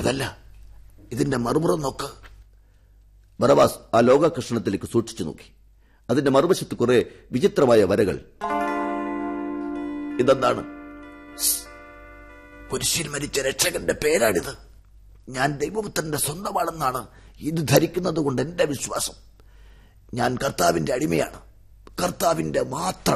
അതല്ല ഇതിന്റെ മറുപുറം നോക്ക് ബറവാസ് ആ ലോകാകർഷണത്തിലേക്ക് സൂക്ഷിച്ചു നോക്കി അതിന്റെ മറുവശത്ത് കുറെ വിചിത്രമായ വരകൾ ഇതെന്താണ് കുരിശിൽ മരിച്ച രക്ഷകന്റെ പേരാണിത് ഞാൻ ദൈവപുത്രന്റെ സ്വന്തമാണെന്നാണ് ഇത് ധരിക്കുന്നത് കൊണ്ട് എന്റെ വിശ്വാസം ഞാൻ കർത്താവിന്റെ അടിമയാണ് കർത്താവിന്റെ മാത്രം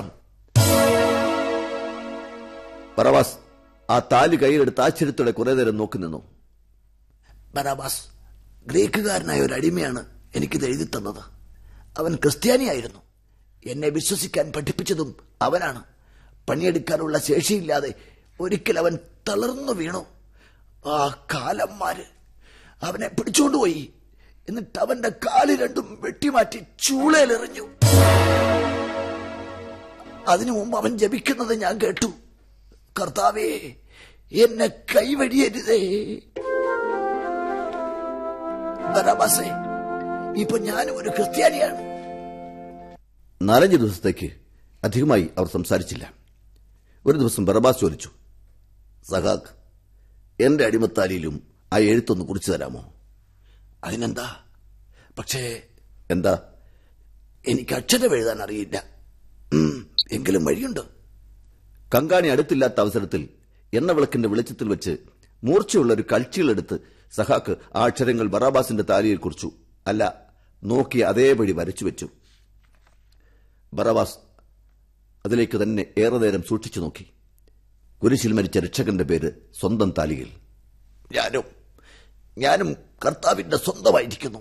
ബറവാസ് ആ താലി കൈയിലെടുത്ത് ആശ്ചര്യത്തോടെ കുറെ നേരം നോക്കി നിന്നു ബറാബാസ് ഗ്രീക്കുകാരനായ ഒരു അടിമയാണ് എനിക്കിത് എഴുതി തന്നത് അവൻ ക്രിസ്ത്യാനിയായിരുന്നു എന്നെ വിശ്വസിക്കാൻ പഠിപ്പിച്ചതും അവനാണ് പണിയെടുക്കാനുള്ള ശേഷിയില്ലാതെ ഒരിക്കൽ അവൻ തളർന്നു വീണു ആ കാലന്മാര് അവനെ പിടിച്ചുകൊണ്ടുപോയി എന്നിട്ട് അവന്റെ കാല് രണ്ടും വെട്ടിമാറ്റി ചൂളയിലെറിഞ്ഞു അതിനു മുമ്പ് അവൻ ജപിക്കുന്നത് ഞാൻ കേട്ടു കർത്താവേ എന്നെ കൈവഴിയരുതേ ബറാബാസേ ഇപ്പൊ ഞാനും ഒരു ക്രിസ്ത്യാനിയാണ് നാലഞ്ച് ദിവസത്തേക്ക് അധികമായി അവർ സംസാരിച്ചില്ല ഒരു ദിവസം ബറബാസ് ചോദിച്ചു സഹാക്ക് എന്റെ അടിമത്താലിയിലും ആ എഴുത്തൊന്ന് കുറിച്ചു തരാമോ അതിനെന്താ പക്ഷേ എന്താ എനിക്ക് അക്ഷരം എഴുതാൻ അറിയില്ല ഉം, എങ്കിലും വഴിയുണ്ട് കങ്കാണി അടുത്തില്ലാത്ത അവസരത്തിൽ എണ്ണവിളക്കിന്റെ വെളിച്ചത്തിൽ വെച്ച് മൂർച്ചയുള്ള ഒരു കൽച്ചികളെടുത്ത് സഹാക്ക് ആ അക്ഷരങ്ങൾ ബറാബാസിന്റെ താലിയിൽ കുറിച്ചു അല്ല നോക്കി അതേപടി വരച്ചു വെച്ചു ബറാബാസ് അതിലേക്ക് തന്നെ ഏറെ നേരം സൂക്ഷിച്ചു നോക്കി കുരിശിൽ മരിച്ച രക്ഷകന്റെ പേര് സ്വന്തം താലിയിൽ ഞാനും ഞാനും കർത്താവിന്റെ സ്വന്തമായിരിക്കുന്നു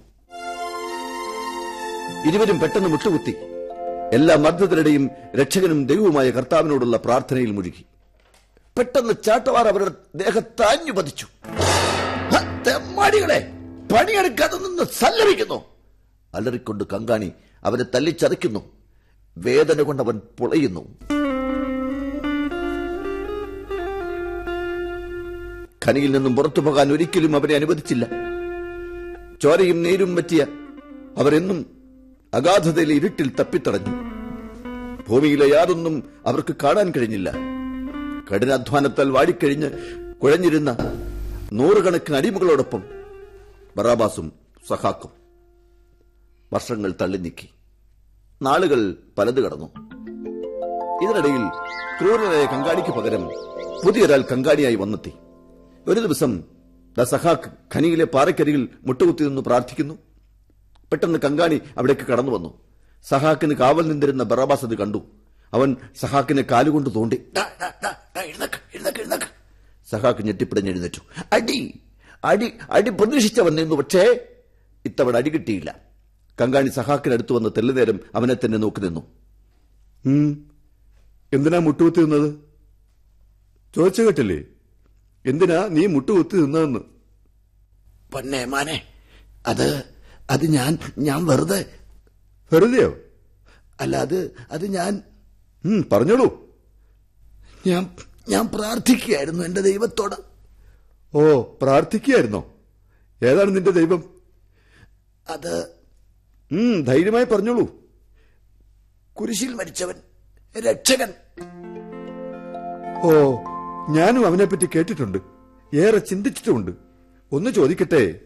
ഇരുവരും പെട്ടെന്ന് മുട്ടുകുത്തി എല്ലാ മർദ്ദത്തിനിടെയും രക്ഷകനും ദൈവവുമായ കർത്താവിനോടുള്ള പ്രാർത്ഥനയിൽ മുഴുകി പെട്ടെന്ന് ചാട്ടവാർ അവരുടെ ദേഹത്താഞ്ഞു പതിച്ചു ഹ, തെമ്മാടികളെ പണിയെടുക്കാതെ നിന്ന് സല്ലപിക്കുന്നു അലറിക്കൊണ്ട് കങ്കാണി അവനെ തല്ലിച്ചതയ്ക്കുന്നു വേദന കൊണ്ട് അവൻ പൊളയുന്നു ഖനിയിൽ നിന്നും പുറത്തു പോകാൻ ഒരിക്കലും അവനെ അനുവദിച്ചില്ല ചോരയും നീരും പറ്റിയ അവരെന്നും അഗാധതയിലെ ഇരുട്ടിൽ തപ്പിത്തടഞ്ഞു ഭൂമിയിലെ യാതൊന്നും അവർക്ക് കാണാൻ കഴിഞ്ഞില്ല കഠിനാധ്വാനത്താൽ വാടിക്കഴിഞ്ഞ് കുഴഞ്ഞിരുന്ന നൂറുകണക്കിന് അടിമകളോടൊപ്പം ബറാബാസും സഹാക്കും വർഷങ്ങൾ തള്ളി നീക്കി നാളുകൾ പലത് കടന്നു ഇതിനിടയിൽ ക്രൂരനായ കങ്കാണിക്ക് പകരം പുതിയൊരാൾ കങ്കാണിയായി വന്നെത്തി ഒരു ദിവസം ദ സഹാക്ക് ഖനിയിലെ പാറക്കരികിൽ മുട്ടുകുത്തി നിന്ന് പ്രാർത്ഥിക്കുന്നു പെട്ടെന്ന് കങ്കാണി അവിടേക്ക് കടന്നു വന്നു സഹാക്കിന് കാവൽ നിന്നിരുന്ന ബറാബാസ് അത് കണ്ടു അവൻ സഹാക്കിനെ കാലുകൊണ്ട് തോണ്ടി ഡാ, ഡാ, ഡാ, ഡാ, എഴുന്നേക്ക് എഴുന്നേക്ക് എഴുന്നേക്ക് സഹാക്ക് ഞെട്ടിപ്പിടഞ്ഞെഴുന്നേറ്റു അടി അടി അടി പ്രതീക്ഷിച്ചവൻ നിന്നു പക്ഷേ ഇത്തവണ അടി കിട്ടിയില്ല കങ്കാണി സഹാക്കിനടുത്ത് വന്ന് തെല്ലുനേരം അവനെ തന്നെ നോക്കി നിന്നു "ഉം, എന്തിനാ മുട്ടുകുത്തി നിന്നത് ചോദിച്ചു കേട്ടില്ലേ എന്തിനാ നീ മുട്ടുകുത്തി നിന്നതെന്ന് പൊന്നെ മാനെ അത് അത് ഞാൻ ഞാൻ വെറുതെ വെറുതെയോ അല്ല അത് അത് ഞാൻ ഉം, പറഞ്ഞോളൂ ഞാൻ ഞാൻ പ്രാർത്ഥിക്കുകയായിരുന്നു എന്റെ ദൈവത്തോട് ഓ പ്രാർത്ഥിക്കുകയായിരുന്നോ ഏതാണ് നിന്റെ ദൈവം അത് ഉം, ധൈര്യമായി പറഞ്ഞോളൂ കുരിശിൽ മരിച്ചവൻ രക്ഷകൻ ഓ ഞാനും അവനെപ്പറ്റി കേട്ടിട്ടുണ്ട് ഏറെ ചിന്തിച്ചിട്ടുമുണ്ട് ഒന്ന് ചോദിക്കട്ടെ